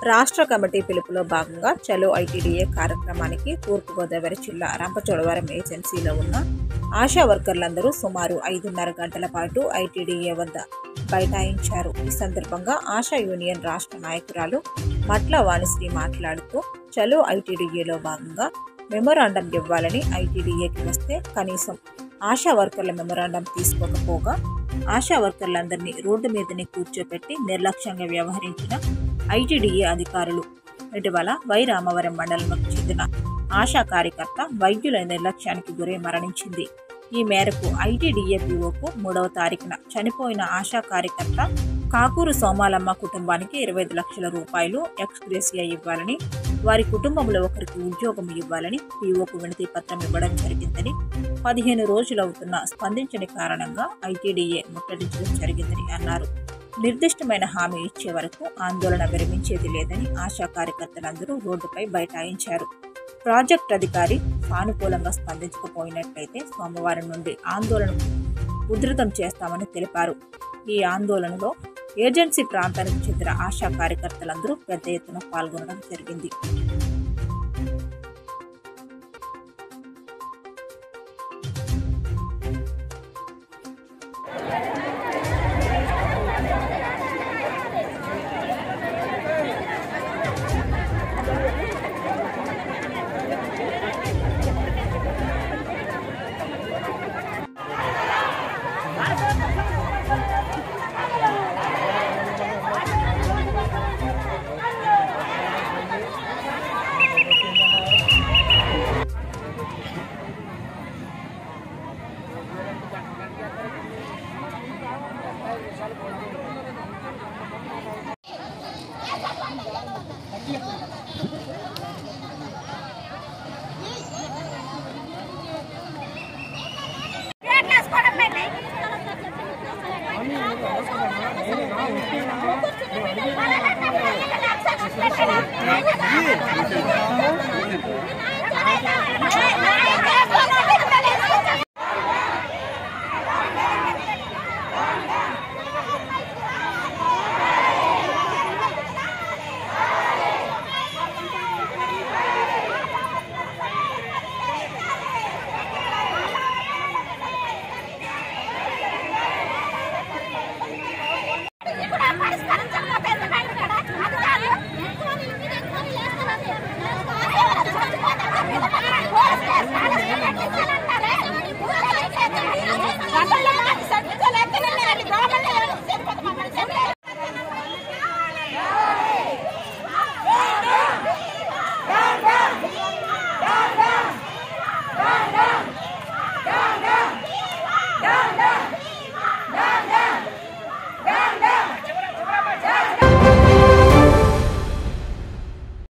రాష్ట్ర కమిటీ పిలుపులో భాగంగా చలో ఐటీడీఏ కార్యక్రమానికి తూర్పుగోదావరి జిల్లా రంపచోడవరం ఏజెన్సీలో ఉన్న ఆశా వర్కర్లందరూ సుమారు ఐదున్నర గంటల పాటు ఐటీడీఏ వద్ద బైఠాయించారు ఈ సందర్భంగా ఆశా యూనియన్ రాష్ట్ర నాయకురాలు మట్ల వాణిశ్రీ మాట్లాడుతూ చలో ఐటీడీఏలో భాగంగా మెమొరాండం ఇవ్వాలని ఐటీడీఏకి వస్తే కనీసం ఆశా వర్కర్ల మెమొరాండం తీసుకోకపోగా ఆశా వర్కర్లందరినీ రోడ్డు మీదనే కూర్చోపెట్టి నిర్లక్ష్యంగా వ్యవహరించిన ఐటీడీఏ అధికారులు ఇటీవల వై రామవరం మండలంకు చెందిన ఆశా కార్యకర్త వైద్యుల నిర్లక్ష్యానికి గురై మరణించింది ఈ మేరకు ఐటీడీఏ పీఓకు మూడవ తారీఖున చనిపోయిన ఆశా కార్యకర్త కాకూరు సోమాలమ్మ కుటుంబానికి ఇరవై ఐదు లక్షల రూపాయలు ఎక్స్గ్రేసియా ఇవ్వాలని వారి కుటుంబంలో ఒకరికి ఉద్యోగం ఇవ్వాలని పీఓకు వినతి పత్రం ఇవ్వడం జరిగిందని పదిహేను రోజులవుతున్న స్పందించని కారణంగా ఐటీడీఏ ముట్టడించడం జరిగిందని అన్నారు నిర్దిష్టమైన హామీ ఇచ్చే వరకు ఆందోళన విరమించేది లేదని ఆశా కార్యకర్తలందరూ రోడ్డుపై బైఠాయించారు ప్రాజెక్ట్ అధికారి సానుకూలంగా స్పందించకపోయినట్లయితే సోమవారం నుండి ఆందోళనకు ఉధృతం చేస్తామని తెలిపారు ఈ ఆందోళనలో ఏజెన్సీ ప్రాంతానికి చెందిన ఆశా కార్యకర్తలందరూ పెద్ద ఎత్తున పాల్గొనడం జరిగింది